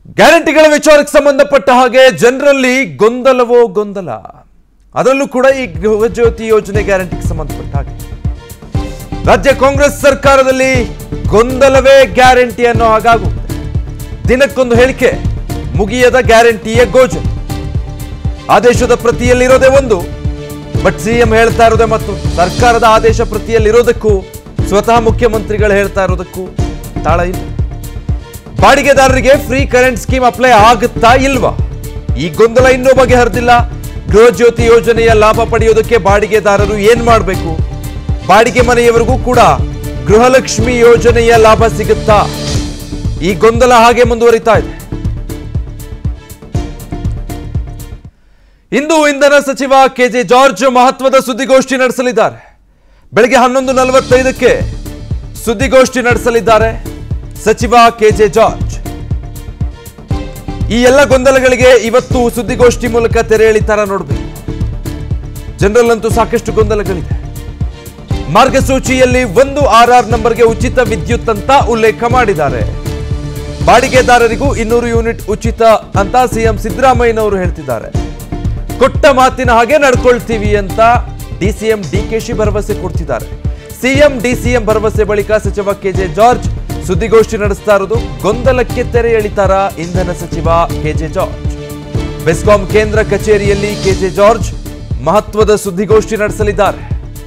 ಗ್ಯಾರಂಟಿಗಳ ವಿಚಾರಕ್ಕೆ ಸಂಬಂಧಪಟ್ಟ ಹಾಗೆ ಜನರಲ್ಲಿ ಗೊಂದಲವೋ ಗೊಂದಲ ಅದರಲ್ಲೂ ಕೂಡ ಈ ಗೃಹ ಜ್ಯೋತಿ ಯೋಜನೆ ಗ್ಯಾರಂಟಿಗೆ ಸಂಬಂಧಪಟ್ಟ ಹಾಗೆ ರಾಜ್ಯ ಕಾಂಗ್ರೆಸ್ ಸರ್ಕಾರದಲ್ಲಿ ಗೊಂದಲವೇ ಗ್ಯಾರಂಟಿ ಅನ್ನೋ ಹಾಗಾಗುತ್ತೆ ದಿನಕ್ಕೊಂದು ಹೇಳಿಕೆ ಮುಗಿಯದ ಗ್ಯಾರಂಟಿಯ ಗೋಜ ಆದೇಶದ ಪ್ರತಿಯಲ್ಲಿರೋದೇ ಒಂದು ಬಟ್ ಸಿಎಂ ಹೇಳ್ತಾ ಇರೋದೇ ಮತ್ತು ಸರ್ಕಾರದ ಆದೇಶ ಪ್ರತಿಯಲ್ಲಿರೋದಕ್ಕೂ ಸ್ವತಃ ಮುಖ್ಯಮಂತ್ರಿಗಳು ಹೇಳ್ತಾ ಇರೋದಕ್ಕೂ ತಾಳ ಇಲ್ಲ ಬಾಡಿಗೆದಾರರಿಗೆ ಫ್ರೀ ಕರೆಂಟ್ ಸ್ಕೀಮ್ ಅಪ್ಲೈ ಆಗುತ್ತಾ ಇಲ್ವಾ ಈ ಗೊಂದಲ ಇನ್ನೂ ಬಗೆಹರಿದಿಲ್ಲ ಗೃಹ ಜ್ಯೋತಿ ಯೋಜನೆಯ ಲಾಭ ಪಡೆಯೋದಕ್ಕೆ ಬಾಡಿಗೆದಾರರು ಏನ್ ಮಾಡಬೇಕು ಬಾಡಿಗೆ ಮನೆಯವರಿಗೂ ಕೂಡ ಗೃಹಲಕ್ಷ್ಮಿ ಯೋಜನೆಯ ಲಾಭ ಸಿಗುತ್ತಾ ಈ ಗೊಂದಲ ಹಾಗೆ ಮುಂದುವರಿತಾ ಇದೆ ಇಂದು ಇಂಧನ ಸಚಿವ ಕೆಜೆ ಜಾರ್ಜ್ ಮಹತ್ವದ ಸುದ್ದಿಗೋಷ್ಠಿ ನಡೆಸಲಿದ್ದಾರೆ ಬೆಳಗ್ಗೆ ಹನ್ನೊಂದು ನಲವತ್ತೈದಕ್ಕೆ ಸುದ್ದಿಗೋಷ್ಠಿ ನಡೆಸಲಿದ್ದಾರೆ ಸಚಿವ ಕೆಜೆ ಜಾರ್ಜ್ ಈ ಎಲ್ಲ ಗೊಂದಲಗಳಿಗೆ ಇವತ್ತು ಸುದ್ದಿಗೋಷ್ಠಿ ಮೂಲಕ ತೆರೆ ಎಳಿತಾರ ನೋಡಬೇಕು ಜನರಲ್ಲಂತೂ ಸಾಕಷ್ಟು ಗೊಂದಲಗಳಿದೆ ಮಾರ್ಗಸೂಚಿಯಲ್ಲಿ ಒಂದು ಆರ್ ಆರ್ ನಂಬರ್ಗೆ ಉಚಿತ ವಿದ್ಯುತ್ ಅಂತ ಉಲ್ಲೇಖ ಮಾಡಿದ್ದಾರೆ ಬಾಡಿಗೆದಾರರಿಗೂ ಇನ್ನೂರು ಯೂನಿಟ್ ಉಚಿತ ಅಂತ ಸಿಎಂ ಸಿದ್ದರಾಮಯ್ಯನವರು ಹೇಳ್ತಿದ್ದಾರೆ ಕೊಟ್ಟ ಮಾತಿನ ಹಾಗೆ ನಡ್ಕೊಳ್ತೀವಿ ಅಂತ ಡಿಸಿಎಂ ಡಿಕೆಶಿ ಭರವಸೆ ಕೊಡ್ತಿದ್ದಾರೆ ಸಿಎಂ ಡಿಸಿಎಂ ಭರವಸೆ ಬಳಿಕ ಸಚಿವ ಕೆಜೆ ಜಾರ್ಜ್ ಸುದ್ದಿಗೋಷ್ಠಿ ನಡೆಸ್ತಾ ಇರೋದು ಗೊಂದಲಕ್ಕೆ ತೆರೆ ಎಳಿತಾರ ಇಂಧನ ಸಚಿವ ಕೆಜೆ ಜಾರ್ಜ್ ಬೆಸ್ಕಾಂ ಕೇಂದ್ರ ಕಚೇರಿಯಲ್ಲಿ ಕೆಜೆ ಜಾರ್ಜ್ ಮಹತ್ವದ ಸುದ್ದಿಗೋಷ್ಠಿ ನಡೆಸಲಿದ್ದಾರೆ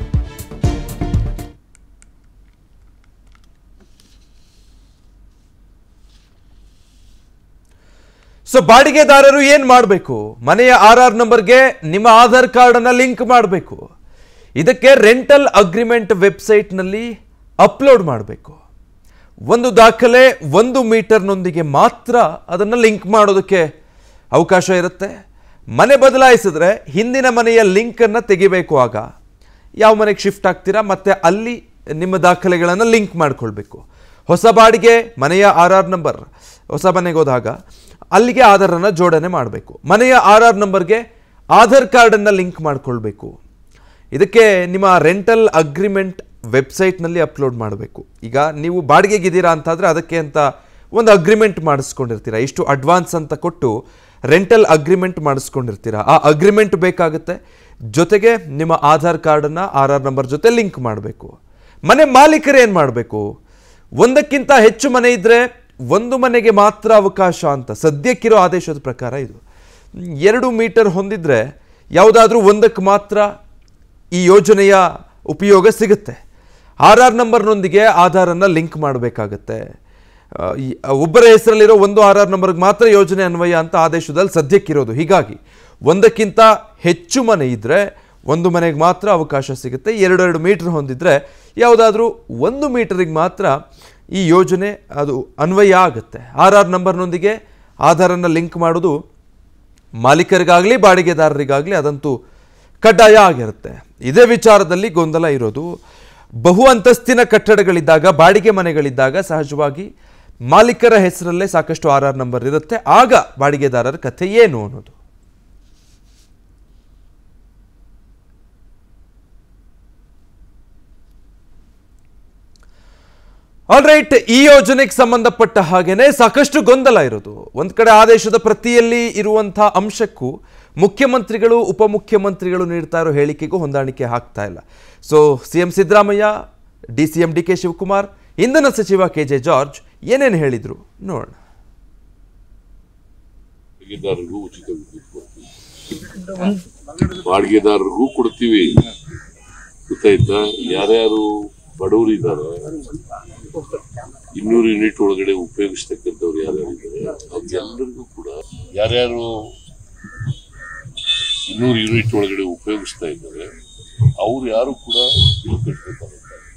ಸೊ ಬಾಡಿಗೆದಾರರು ಏನ್ ಮಾಡಬೇಕು ಮನೆಯ ಆರ್ ಆರ್ ನಂಬರ್ಗೆ ನಿಮ್ಮ ಆಧಾರ್ ಕಾರ್ಡ್ ಅನ್ನ ಲಿಂಕ್ ಮಾಡಬೇಕು ಇದಕ್ಕೆ ರೆಂಟಲ್ ಅಗ್ರಿಮೆಂಟ್ ವೆಬ್ಸೈಟ್ನಲ್ಲಿ ಅಪ್ಲೋಡ್ ಮಾಡಬೇಕು ಒಂದು ದಾಖಲೆ ಒಂದು ಮೀಟರ್ನೊಂದಿಗೆ ಮಾತ್ರ ಅದನ್ನು ಲಿಂಕ್ ಮಾಡೋದಕ್ಕೆ ಅವಕಾಶ ಇರುತ್ತೆ ಮನೆ ಬದಲಾಯಿಸಿದ್ರೆ ಹಿಂದಿನ ಮನೆಯ ಲಿಂಕನ್ನು ತೆಗಿಬೇಕು ಆಗ ಯಾವ ಮನೆಗೆ ಶಿಫ್ಟ್ ಆಗ್ತೀರಾ ಮತ್ತೆ ಅಲ್ಲಿ ನಿಮ್ಮ ದಾಖಲೆಗಳನ್ನು ಲಿಂಕ್ ಮಾಡ್ಕೊಳ್ಬೇಕು ಹೊಸ ಬಾಡಿಗೆ ಮನೆಯ ಆರ್ ಆರ್ ನಂಬರ್ ಹೊಸ ಮನೆಗೆ ಹೋದಾಗ ಅಲ್ಲಿಗೆ ಆಧಾರನ್ನು ಜೋಡಣೆ ಮಾಡಬೇಕು ಮನೆಯ ಆರ್ ಆರ್ ನಂಬರ್ಗೆ ಆಧಾರ್ ಕಾರ್ಡನ್ನು ಲಿಂಕ್ ಮಾಡ್ಕೊಳ್ಬೇಕು ಇದಕ್ಕೆ ನಿಮ್ಮ ರೆಂಟಲ್ ಅಗ್ರಿಮೆಂಟ್ ವೆಬ್ಸೈಟ್ನಲ್ಲಿ ಅಪ್ಲೋಡ್ ಮಾಡಬೇಕು ಈಗ ನೀವು ಬಾಡಿಗೆಗಿದ್ದೀರಾ ಅಂತಾದರೆ ಅದಕ್ಕೆ ಅಂತ ಒಂದು ಅಗ್ರಿಮೆಂಟ್ ಮಾಡಿಸ್ಕೊಂಡಿರ್ತೀರ ಇಷ್ಟು ಅಡ್ವಾನ್ಸ್ ಅಂತ ಕೊಟ್ಟು ರೆಂಟಲ್ ಅಗ್ರಿಮೆಂಟ್ ಮಾಡಿಸ್ಕೊಂಡಿರ್ತೀರ ಆ ಅಗ್ರಿಮೆಂಟ್ ಬೇಕಾಗುತ್ತೆ ಜೊತೆಗೆ ನಿಮ್ಮ ಆಧಾರ್ ಕಾರ್ಡನ್ನು ಆರ್ ಆರ್ ನಂಬರ್ ಜೊತೆ ಲಿಂಕ್ ಮಾಡಬೇಕು ಮನೆ ಮಾಲೀಕರು ಏನು ಮಾಡಬೇಕು ಒಂದಕ್ಕಿಂತ ಹೆಚ್ಚು ಮನೆ ಇದ್ದರೆ ಒಂದು ಮನೆಗೆ ಮಾತ್ರ ಅವಕಾಶ ಅಂತ ಸದ್ಯಕ್ಕಿರೋ ಆದೇಶದ ಪ್ರಕಾರ ಇದು ಎರಡು ಮೀಟರ್ ಹೊಂದಿದ್ರೆ ಯಾವುದಾದ್ರೂ ಒಂದಕ್ಕೆ ಮಾತ್ರ ಈ ಯೋಜನೆಯ ಉಪಯೋಗ ಸಿಗುತ್ತೆ ಆರ್ ಆರ್ ನಂಬರ್ನೊಂದಿಗೆ ಆಧಾರನ್ನು ಲಿಂಕ್ ಮಾಡಬೇಕಾಗತ್ತೆ ಆ, ಈ ಒಬ್ಬರ ಹೆಸರಲ್ಲಿರೋ ಒಂದು ಆರ್ ಆರ್ ನಂಬರ್ಗೆ ಮಾತ್ರ ಯೋಜನೆ ಅನ್ವಯ ಅಂತ ಆದೇಶದಲ್ಲಿ ಸದ್ಯಕ್ಕಿರೋದು ಹೀಗಾಗಿ ಒಂದಕ್ಕಿಂತ ಹೆಚ್ಚು ಮನೆ ಇದ್ದರೆ ಒಂದು ಮನೆಗೆ ಮಾತ್ರ ಅವಕಾಶ ಸಿಗುತ್ತೆ ಎರಡೆರಡು ಮೀಟರ್ ಹೊಂದಿದ್ರೆ ಯಾವುದಾದ್ರೂ ಒಂದು ಮೀಟರಿಗೆ ಮಾತ್ರ ಈ ಯೋಜನೆ ಅದು ಅನ್ವಯ ಆಗುತ್ತೆ ಆರ್ ಆರ್ ನಂಬರ್ನೊಂದಿಗೆ ಆಧಾರನ್ನು ಲಿಂಕ್ ಮಾಡೋದು ಮಾಲೀಕರಿಗಾಗಲಿ ಬಾಡಿಗೆದಾರರಿಗಾಗಲಿ ಅದಂತೂ ಕಡ್ಡಾಯ ಆಗಿರುತ್ತೆ ಇದೇ ವಿಚಾರದಲ್ಲಿ ಗೊಂದಲ ಇರೋದು ಬಹು ಅಂತಸ್ತಿನ ಕಟ್ಟಡಗಳಿದ್ದಾಗ ಬಾಡಿಗೆ ಮನೆಗಳಿದ್ದಾಗ ಸಹಜವಾಗಿ ಮಾಲೀಕರ ಹೆಸರಲ್ಲೇ ಸಾಕಷ್ಟು ಆರ್ ಆರ್ ನಂಬರ್ ಇರುತ್ತೆ ಆಗ ಬಾಡಿಗೆದಾರರ ಕಥೆ ಏನು ಅನ್ನೋದು ಆಲ್ ರೈಟ್ ಈ ಯೋಜನೆಗೆ ಸಂಬಂಧಪಟ್ಟ ಹಾಗೇನೆ ಸಾಕಷ್ಟು ಗೊಂದಲ ಇರೋದು ಒಂದ್ ಕಡೆ ಆದೇಶದ ಪ್ರತಿಯಲ್ಲಿ ಇರುವಂತಹ ಅಂಶಕ್ಕೂ ಮುಖ್ಯಮಂತ್ರಿಗಳು ಉಪಮುಖ್ಯಮಂತ್ರಿಗಳು ನೀಡ್ತಾ ಇರೋ ಹೇಳಿಕೆಗೂ ಹೊಂದಾಣಿಕೆ ಆಗ್ತಾ ಇಲ್ಲ so CM Siddaramaiah D C M D K Shivakumar ಇಂಧನ ಸಚಿವ ಕೆ ಜೆ ಜಾರ್ಜ್ ಏನೇನು ಹೇಳಿದ್ರು ನೋಡೋಣ ಬಾಡಿಗೆದಾರರಿಗೂ ಉಚಿತ ವಿದ್ಯುತ್ ಕೊಡ್ತೀವಿ ಬಾಡಿಗೆದಾರರಿಗೂ ಕೊಡ್ತೀವಿ ಗೊತ್ತಾಯ್ತಾ ಯಾರ್ಯಾರು ಬಡವರು ಇದ್ದಾರೆ ಇನ್ನೂರು ಯೂನಿಟ್ ಒಳಗಡೆ ಉಪಯೋಗಿಸ್ತಕ್ಕಂಥವ್ರು ಯಾರ್ಯಾರು ಇದ್ದಾರೆ ಅವ್ರಿಗೆಲ್ಲರಿಗೂ ಕೂಡ ಯಾರ್ಯಾರು ಇನ್ನೂರು ಯೂನಿಟ್ ಒಳಗಡೆ ಉಪಯೋಗಿಸ್ತಾ ಇದ್ದಾರೆ ಅವ್ರು ಯಾರು ಕೂಡ ಬಿಲ್ ಕಟ್ಟಬೇಕಾಗುತ್ತೆ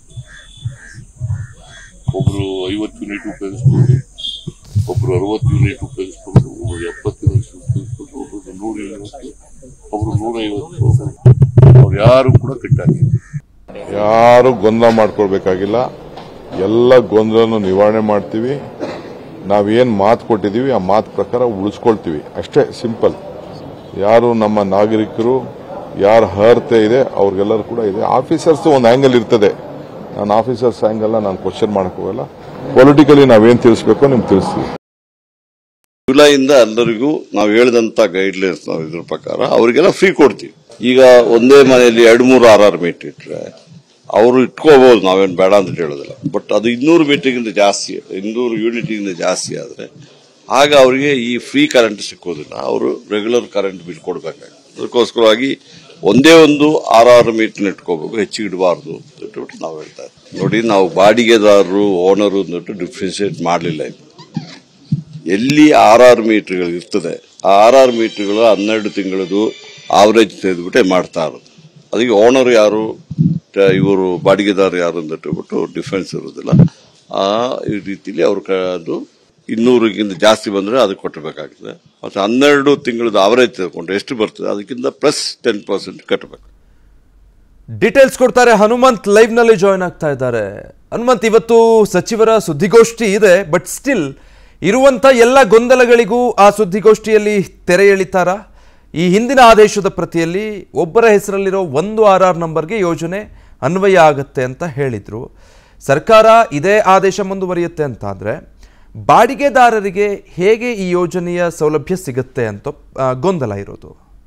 ಒಬ್ರು ಐವತ್ತು ಯೂನಿಟ್ ಉಪಯೋಗಿಸ್ಬೋದು ಒಬ್ರು ಅರವತ್ತು ಯೂನಿಟ್ ಉಪಯೋಗಿಸ್ಬೋದು ಒಬ್ರು ಎಪ್ಪತ್ತು ಯೂನಿಟ್ ಉಪಯೋಗಿಸ್ಬೋದು ಒಬ್ರು ನೂರು ಯೂನಿಟ್ ಒಬ್ರು ನೂರೈವತ್ತು ಅವ್ರು ಯಾರು ಕೂಡ ಕಟ್ಟಾಗಿಲ್ಲ ಯಾರು ಗೊಂದಲ ಮಾಡ್ಕೊಳ್ಬೇಕಾಗಿಲ್ಲ ಎಲ್ಲ ಗೊಂದಲನು ನಿವಾರಣೆ ಮಾಡ್ತೀವಿ ನಾವೇನ್ ಮಾತು ಕೊಟ್ಟಿದ್ದೀವಿ ಆ ಮಾತು ಪ್ರಕಾರ ಉಳಿಸ್ಕೊಳ್ತೀವಿ ಅಷ್ಟೇ ಸಿಂಪಲ್ ಯಾರು ನಮ್ಮ ನಾಗರಿಕರು ಯಾರ ಅರ್ಹತೆ ಇದೆ ಅವ್ರಿಗೆಲ್ಲರೂ ಕೂಡ ಇದೆ ಆಫೀಸರ್ಸ್ ಒಂದು ಆಂಗಲ್ ಇರ್ತದೆ ನಾನು ಆಫೀಸರ್ಸ್ ಆಂಗಲ್ನ ನಾನು ಕ್ವಶನ್ ಮಾಡಕ್ ಹೋಗಲ್ಲ ಪೊಲಿಟಿಕಲಿ ನಾವೇನ್ ತಿಳಿಸ್ಬೇಕೋ ನಿಮ್ಗೆ ತಿಳಿಸ್ತೀವಿ ಜುಲೈಯಿಂದ ಎಲ್ಲರಿಗೂ ನಾವು ಹೇಳಿದಂತ ಗೈಡ್ಲೈನ್ಸ್ ನಾವು ಇದ್ರ ಪ್ರಕಾರ ಅವರಿಗೆಲ್ಲ ಫ್ರೀ ಕೊಡ್ತೀವಿ ಈಗ ಒಂದೇ ಮನೆಯಲ್ಲಿ ಎರಡು ಮೂರು ಆರ್ ಆರ್ ಮೀಟರ್ ಇಟ್ರೆ ಅವರು ಇಟ್ಕೋಬಹುದು ನಾವೇನು ಬೇಡ ಅಂತ ಹೇಳೋದಿಲ್ಲ ಬಟ್ ಅದು ಇನ್ನೂರು ಮೀಟರ್ಗಿಂತ ಜಾಸ್ತಿ ಇನ್ನೂರು ಯೂನಿಟ್ಗಿಂತ ಜಾಸ್ತಿ ಆದ್ರೆ ಆಗ ಅವರಿಗೆ ಈ ಫ್ರೀ ಕರೆಂಟ್ ಸಿಕ್ಕೋದಿಲ್ಲ ಅವರು ರೆಗ್ಯುಲರ್ ಕರೆಂಟ್ ಬಿಲ್ ಕೊಡಬೇಕಾಗುತ್ತೆ ಅದಕ್ಕೋಸ್ಕರವಾಗಿ ಒಂದೇ ಒಂದು ಆರ್ ಆರ್ ಮೀಟರ್ ಇಟ್ಕೋಬೇಕು ಹೆಚ್ಚಿಗೆ ಇಡಬಾರ್ದು ಅಂತ ಹೇಳ್ಬಿಟ್ಟು ನಾವು ಹೇಳ್ತಾ ಇದ್ದೀವಿ ನೋಡಿ ನಾವು ಬಾಡಿಗೆದಾರರು ಓನರು ಅಂದ್ಬಿಟ್ಟು ಡಿಫ್ರೆನ್ಶಿಯೇಟ್ ಮಾಡಲಿಲ್ಲ ಇದು ಎಲ್ಲಿ ಆರ್ ಆರ್ ಮೀಟರ್ಗಳು ಇರ್ತದೆ ಆ ಆರ್ ಆರ್ ಮೀಟರ್ಗಳು ಹನ್ನೆರಡು ತಿಂಗಳದು ಆವರೇಜ್ ತೆಗೆದುಬಿಟ್ಟೆ ಮಾಡ್ತಾ ಇರೋದು ಅದಕ್ಕೆ ಓನರ್ ಯಾರು ಟ- ಇವರು ಬಾಡಿಗೆದಾರರು ಯಾರು ಅಂತ ಹೇಳ್ಬಿಟ್ಟು ಡಿಫೆನ್ಸ್ ಇರೋದಿಲ್ಲ ಆ ಈ ರೀತಿಲಿ ಅವ್ರ ಕ- ಅದು ಇನ್ನೂರಿಗಿಂತ ಜಾಸ್ತಿ ಬಂದ್ರೆ ಅದಕ್ಕೆ ಕೊಟ್ಟಬೇಕಾಗ್ತದೆ ಮತ್ತೆ ಹನ್ನೆರಡು ತಿಂಗಳದ ಆವರೇಜ್ ತೆಗೆದುಕೊಂಡ್ರೆ ಎಷ್ಟು ಬರ್ತದೆ ಅದಕ್ಕಿಂತ ಪ್ಲಸ್ ಟೆನ್ ಪರ್ಸೆಂಟ್ ಕಟ್ಟಬೇಕು ಡೀಟೇಲ್ಸ್ ಕೊಡ್ತಾರೆ ಹನುಮಂತ್ ಲೈವ್ ನಲ್ಲಿ ಜಾಯ್ನ್ ಆಗ್ತಾ ಇದ್ದಾರೆ ಹನುಮಂತ್ ಇವತ್ತು ಸಚಿವರ ಸುದ್ದಿಗೋಷ್ಠಿ ಇದೆ ಬಟ್ ಸ್ಟಿಲ್ ಇರುವಂತ ಎಲ್ಲ ಗೊಂದಲಗಳಿಗೂ ಆ ಸುದ್ದಿಗೋಷ್ಠಿಯಲ್ಲಿ ತೆರೆ ಎಳಿತಾರ ಈ ಹಿಂದಿನ ಆದೇಶದ ಪ್ರತಿಯಲ್ಲಿ ಒಬ್ಬರ ಹೆಸರಲ್ಲಿರೋ ಒಂದು ಆರ್ ಆರ್ ನಂಬರ್ಗೆ ಯೋಜನೆ ಅನ್ವಯ ಆಗತ್ತೆ ಅಂತ ಹೇಳಿದ್ರು ಸರ್ಕಾರ ಇದೇ ಆದೇಶ ಮುಂದುವರಿಯುತ್ತೆ ಅಂತ ಅಂದ್ರೆ ಬಾಡಿಗೆದಾರರಿಗೆ ಹೇಗೆ ಈ ಯೋಜನೆಯ ಸೌಲಭ್ಯ ಸಿಗುತ್ತೆ ಅಂತ ಆ, ಗೊಂದಲ ಇರೋದು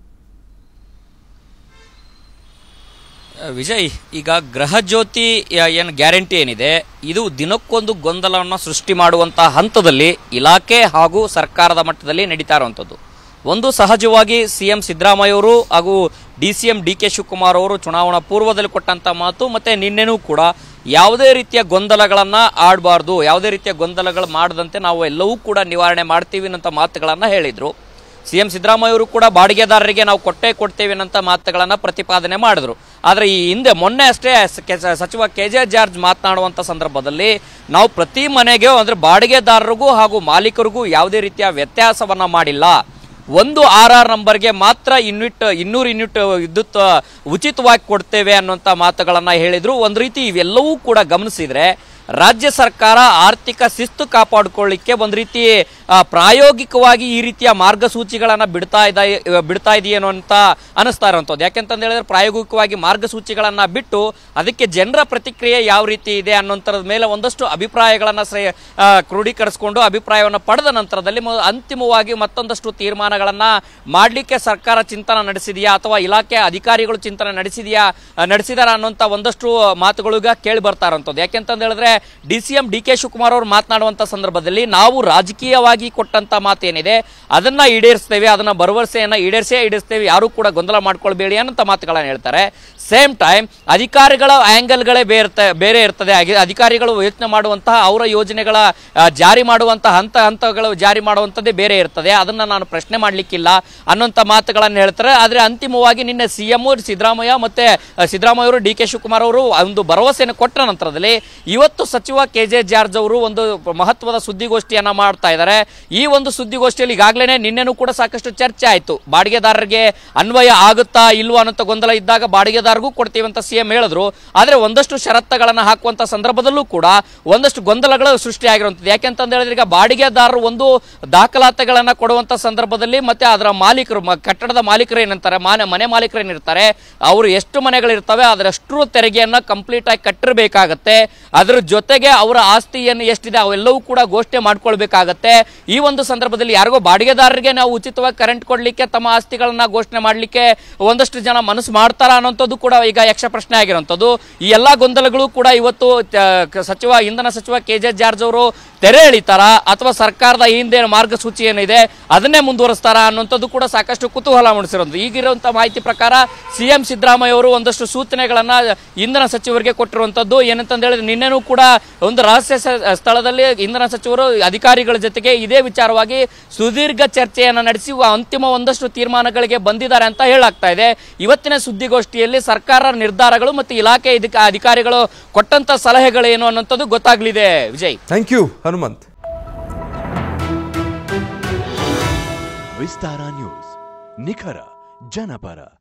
ವಿಜಯ್ ಈಗ ಗೃಹಜ್ಯೋತಿ ಏನು ಗ್ಯಾರಂಟಿ ಏನಿದೆ ಇದು ದಿನಕ್ಕೊಂದು ಗೊಂದಲವನ್ನು ಸೃಷ್ಟಿ ಮಾಡುವಂತಹ ಹಂತದಲ್ಲಿ ಇಲಾಖೆ ಹಾಗೂ ಸರ್ಕಾರದ ಮಟ್ಟದಲ್ಲಿ ನಡೀತಾ ಇರುವಂಥದ್ದು ಒಂದು ಸಹಜವಾಗಿ ಸಿ ಎಂ ಸಿದ್ದರಾಮಯ್ಯ ಅವರು ಹಾಗೂ D C M D K Shivakumar ಅವರು ಚುನಾವಣಾ ಪೂರ್ವದಲ್ಲಿ ಕೊಟ್ಟಂತ ಮಾತು ಮತ್ತೆ ನಿನ್ನೆನೂ ಕೂಡ ಯಾವುದೇ ರೀತಿಯ ಗೊಂದಲಗಳನ್ನ ಆಡಬಾರ್ದು ಯಾವುದೇ ರೀತಿಯ ಗೊಂದಲಗಳು ಮಾಡದಂತೆ ನಾವು ಎಲ್ಲವೂ ಕೂಡ ನಿವಾರಣೆ ಮಾಡ್ತೀವಿ ಅನ್ನೋ ಮಾತುಗಳನ್ನ ಹೇಳಿದ್ರು ಸಿಎಂ ಸಿದ್ದರಾಮಯ್ಯ ಅವರು ಕೂಡ ಬಾಡಿಗೆದಾರರಿಗೆ ನಾವು ಕೊಟ್ಟೇ ಕೊಡ್ತೇವೆ ಅನ್ನೋ ಮಾತುಗಳನ್ನ ಪ್ರತಿಪಾದನೆ ಮಾಡಿದ್ರು ಆದ್ರೆ ಈ ಹಿಂದೆ ಮೊನ್ನೆ ಅಷ್ಟೇ ಸ- ಕೆ- ಸಚಿವ ಕೆ ಜೆ ಜಾರ್ಜ್ ಮಾತನಾಡುವಂತ ಸಂದರ್ಭದಲ್ಲಿ ನಾವು ಪ್ರತಿ ಮನೆಗೆ ಅಂದ್ರೆ ಬಾಡಿಗೆದಾರರಿಗೂ ಹಾಗೂ ಮಾಲೀಕರಿಗೂ ಯಾವುದೇ ರೀತಿಯ ವ್ಯತ್ಯಾಸವನ್ನ ಮಾಡಿಲ್ಲ ಒಂದು ಆರ್ ಆರ್ ನಂಬರ್ಗೆ ಮಾತ್ರ ಯೂನಿಟ್ ಇನ್ನೂರು ಯೂನಿಟ್ ವಿದ್ಯುತ್ ಉಚಿತವಾಗಿ ಕೊಡ್ತೇವೆ ಅನ್ನುವಂಥ ಮಾತುಗಳನ್ನ ಹೇಳಿದ್ರು ಒಂದು ರೀತಿ ಇವೆಲ್ಲವೂ ಕೂಡ ಗಮನಿಸಿದ್ರೆ ರಾಜ್ಯ ಸರ್ಕಾರ ಆರ್ಥಿಕ ಶಿಸ್ತು ಕಾಪಾಡಿಕೊಳ್ಳಿಕ್ಕೆ ಒಂದು ರೀತಿ ಆ, ಪ್ರಾಯೋಗಿಕವಾಗಿ ಈ ರೀತಿಯ ಮಾರ್ಗಸೂಚಿಗಳನ್ನ ಬಿಡ್ತಾ ಇದೆ ಬಿಡ್ತಾ ಇದೆಯೇನೋ ಅಂತ ಅನಿಸ್ತಾ ಇರುವಂಥದ್ದು ಯಾಕೆಂತಂದು ಹೇಳಿದ್ರೆ ಪ್ರಾಯೋಗಿಕವಾಗಿ ಮಾರ್ಗಸೂಚಿಗಳನ್ನ ಬಿಟ್ಟು ಅದಕ್ಕೆ ಜನರ ಪ್ರತಿಕ್ರಿಯೆ ಯಾವ ರೀತಿ ಇದೆ ಅನ್ನೋಂಥರದ ಮೇಲೆ ಒಂದಷ್ಟು ಅಭಿಪ್ರಾಯಗಳನ್ನ ಶ್ರೇ- ಆ, ಕ್ರೋಢೀಕರಿಸಿಕೊಂಡು ಅಭಿಪ್ರಾಯವನ್ನು ಪಡೆದ ನಂತರದಲ್ಲಿ ಮ- ಅಂತಿಮವಾಗಿ ಮತ್ತೊಂದಷ್ಟು ತೀರ್ಮಾನಗಳನ್ನ ಮಾಡಲಿಕ್ಕೆ ಸರ್ಕಾರ ಚಿಂತನೆ ನಡೆಸಿದೆಯಾ ಅಥವಾ ಇಲಾಖೆ ಅಧಿಕಾರಿಗಳು ಚಿಂತನೆ ನಡೆಸಿದೆಯಾ ನಡೆಸಿದಾರ ಅನ್ನೋಂಥ ಒಂದಷ್ಟು ಮಾತುಗಳು ಈಗ ಕೇಳಿ ಬರ್ತಾ ಇರೋಂಥದ್ದು ಯಾಕೆಂತಂದು ಹೇಳಿದ್ರೆ D C M D K Shivakumar ಅವರು ಮಾತನಾಡುವಂಥ ಸಂದರ್ಭದಲ್ಲಿ ನಾವು ರಾಜಕೀಯವಾಗಿ ಕೊಟ್ಟಂತ ಮಾತೇನಿದೆ ಅದನ್ನ ಈಡೇರಿಸ್ತೇವೆ ಅದನ್ನ ಭರವಸೆಯನ್ನ ಈಡೇರಿಸೇ ಈಡೇರಿಸ್ತೇವೆ ಯಾರು ಕೂಡ ಗೊಂದಲ ಮಾಡ್ಕೊಳ್ಬೇಡಿ ಅನ್ನೋ ಮಾತುಗಳನ್ನ ಹೇಳ್ತಾರೆ ಸೇಮ್ ಟೈಮ್ ಅಧಿಕಾರಿಗಳ ಆಂಗಲ್ಗಳೇ ಬೇರೆ ಬೇರೆ ಇರ್ತದೆ ಹಾಗೆ ಅಧಿಕಾರಿಗಳು ಯೋಚನೆ ಮಾಡುವಂತಹ ಅವರ ಯೋಜನೆಗಳ ಆ, ಜಾರಿ ಮಾಡುವಂತಹ ಹಂತ ಹಂತಗಳು ಜಾರಿ ಮಾಡುವಂಥದ್ದೇ ಬೇರೆ ಇರ್ತದೆ ಅದನ್ನ ನಾನು ಪ್ರಶ್ನೆ ಮಾಡ್ಲಿಕ್ಕಿಲ್ಲ ಅನ್ನೋಂಥ ಮಾತುಗಳನ್ನು ಹೇಳ್ತಾರೆ ಆದ್ರೆ ಅಂತಿಮವಾಗಿ ನಿನ್ನೆ ಸಿ ಎಂ ಸಿದ್ದರಾಮಯ್ಯ ಮತ್ತೆ ಆ, ಸಿದ್ದರಾಮಯ್ಯ ಅವರು ಡಿ ಕೆ ಶಿವಕುಮಾರ್ ಅವರು ಒಂದು ಭರವಸೆಯನ್ನು ಕೊಟ್ಟ ನಂತರದಲ್ಲಿ ಇವತ್ತು ಸಚಿವ ಕೆ ಜೆ ಜಾರ್ಜ್ ಅವರು ಒಂದು ಮಹತ್ವದ ಸುದ್ದಿಗೋಷ್ಠಿಯನ್ನ ಮಾಡ್ತಾ ಇದ್ದಾರೆ ಈ ಒಂದು ಸುದ್ದಿಗೋಷ್ಠಿಯಲ್ಲಿ ಈಗಾಗಲೇ ನಿನ್ನೆನೂ ಕೂಡ ಸಾಕಷ್ಟು ಚರ್ಚೆ ಆಯಿತು ಬಾಡಿಗೆದಾರರಿಗೆ ಅನ್ವಯ ಆಗುತ್ತಾ ಇಲ್ವಾ ಅನ್ನೋ ಗೊಂದಲ ಇದ್ದಾಗ ಬಾಡಿಗೆದಾರರಿಗೂ ಕೊಡ್ತೀವಿ ಅಂತ ಸಿಎಂ ಹೇಳಿದ್ರು ಆದ್ರೆ ಒಂದಷ್ಟು ಷರತ್ತುಗಳನ್ನ ಹಾಕುವಂತ ಸಂದರ್ಭದಲ್ಲೂ ಕೂಡ ಒಂದಷ್ಟು ಗೊಂದಲಗಳು ಸೃಷ್ಟಿಯಾಗಿರುವಂಥದ್ದು ಯಾಕೆಂತಂದು ಹೇಳಿದ್ರೆ ಈಗ ಬಾಡಿಗೆದಾರರು ಒಂದು ದಾಖಲಾತಿಗಳನ್ನ ಕೊಡುವಂತ ಸಂದರ್ಭದಲ್ಲಿ ಮತ್ತೆ ಅದರ ಮಾಲೀಕರು ಮ- ಕಟ್ಟಡದ ಮಾಲೀಕರು ಏನಂತಾರೆ ಮನೆ ಮನೆ ಮಾಲೀಕರು ಏನಿರ್ತಾರೆ ಅವರು ಎಷ್ಟು ಮನೆಗಳಿರ್ತವೆ ಅದರಷ್ಟು ತೆರಿಗೆಯನ್ನ ಕಂಪ್ಲೀಟ್ ಆಗಿ ಕಟ್ಟಿರಬೇಕಾಗತ್ತೆ ಅದ್ರ ಜೊತೆಗೆ ಅವರ ಆಸ್ತಿಯನ್ನು ಎಷ್ಟಿದೆ ಅವೆಲ್ಲವೂ ಕೂಡ ಘೋಷಣೆ ಮಾಡ್ಕೊಳ್ಬೇಕಾಗತ್ತೆ ಈ ಒಂದು ಸಂದರ್ಭದಲ್ಲಿ ಯಾರಿಗೋ ಬಾಡಿಗೆದಾರರಿಗೆ ನಾವು ಉಚಿತವಾಗಿ ಕರೆಂಟ್ ಕೊಡ್ಲಿಕ್ಕೆ ತಮ್ಮ ಆಸ್ತಿಗಳನ್ನ ಘೋಷಣೆ ಮಾಡ್ಲಿಕ್ಕೆ ಒಂದಷ್ಟು ಜನ ಮನಸ್ಸು ಮಾಡ್ತಾರ ಅನ್ನೋಂಥದ್ದು ಕೂಡ ಈಗ ಯಕ್ಷ ಪ್ರಶ್ನೆ ಆಗಿರುವಂಥದ್ದು ಈ ಎಲ್ಲಾ ಗೊಂದಲಗಳು ಕೂಡ ಇವತ್ತು ಆ, ಕ- ಸಚಿವ ಇಂಧನ ಸಚಿವ ಕೆ ಜೆ ಜಾರ್ಜ್ ಅವರು ತೆರೆ ಎಳಿತಾರ ಅಥವಾ ಸರ್ಕಾರದ ಈ ಹಿಂದೆ ಮಾರ್ಗಸೂಚಿ ಏನಿದೆ ಅದನ್ನೇ ಮುಂದುವರಿಸ್ತಾರ ಅನ್ನುವಂಥದ್ದು ಕೂಡ ಸಾಕಷ್ಟು ಕುತೂಹಲ ಮೂಡಿಸಿರೋದು ಈಗಿರುವಂತಹ ಮಾಹಿತಿ ಪ್ರಕಾರ ಸಿಎಂ ಸಿದ್ದರಾಮಯ್ಯ ಅವರು ಒಂದಷ್ಟು ಸೂಚನೆಗಳನ್ನ ಇಂಧನ ಸಚಿವರಿಗೆ ಕೊಟ್ಟಿರುವಂತದ್ದು ಏನಂತಂದ ಹೇಳಿದ್ರೆ ನಿನ್ನೆನೂ ಕೂಡ ಒಂದು ರಹಸ್ಯ ಸ- ಸ್ಥಳದಲ್ಲಿ ಇಂಧನ ಸಚಿವರು ಅಧಿಕಾರಿಗಳ ಜೊತೆಗೆ ಇದೇ ವಿಚಾರವಾಗಿ ಸುದೀರ್ಘ ಚರ್ಚೆಯನ್ನ ನಡೆಸಿ ಅಂತಿಮ ಒಂದಷ್ಟು ತೀರ್ಮಾನಗಳಿಗೆ ಬಂದಿದ್ದಾರೆ ಅಂತ ಹೇಳಾಗ್ತಾ ಇದೆ ಇವತ್ತಿನ ಸುದ್ದಿಗೋಷ್ಠಿಯಲ್ಲಿ ಸರ್ಕಾರ ನಿರ್ಧಾರಗಳು ಮತ್ತು ಇಲಾಖೆ ಇದಕ್ಕೆ ಅಧಿಕಾರಿಗಳು ಕೊಟ್ಟಂತ ಸಲಹೆಗಳೇನು ಅನ್ನೋಂಥದ್ದು ಗೊತ್ತಾಗ್ಲಿದೆ Vijay thank you Hanumanth Vistara news ನಿಖರ ಜನಪರ